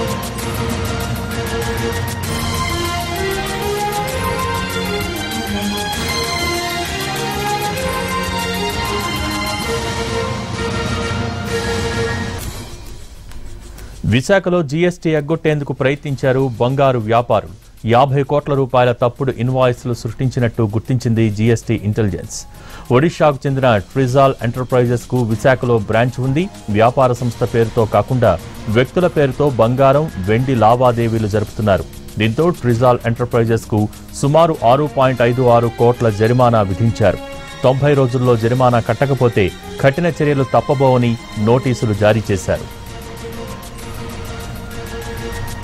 విశాఖలో జీఎస్టీ ఎగ్గొట్టేందుకు ప్రయత్నించారు బంగారు వ్యాపారులు యాభై కోట్ల రూపాయల తప్పుడు ఇన్వాయిస్లు సృష్టించినట్టు గుర్తించింది జీఎస్టీ ఇంటెలిజెన్స్ ఒడిషాకు చెందిన ట్రిజాల్ ఎంటర్ప్రైజెస్ కు విశాఖలో బ్రాంచ్ ఉంది వ్యాపార సంస్థ పేరుతో కాకుండా వ్యక్తుల పేరుతో బంగారం వెండి లావాదేవీలు జరుపుతున్నారు దీంతో ట్రిజాల్ ఎంటర్ప్రైజెస్ కు సుమారు ఆరు పాయింట్ ఐదు ఆరు కోట్ల జరిమానా విధించారు తొంభై రోజుల్లో జరిమానా కట్టకపోతే కఠిన చర్యలు తప్పబోవని నోటీసులు జారీ చేశారు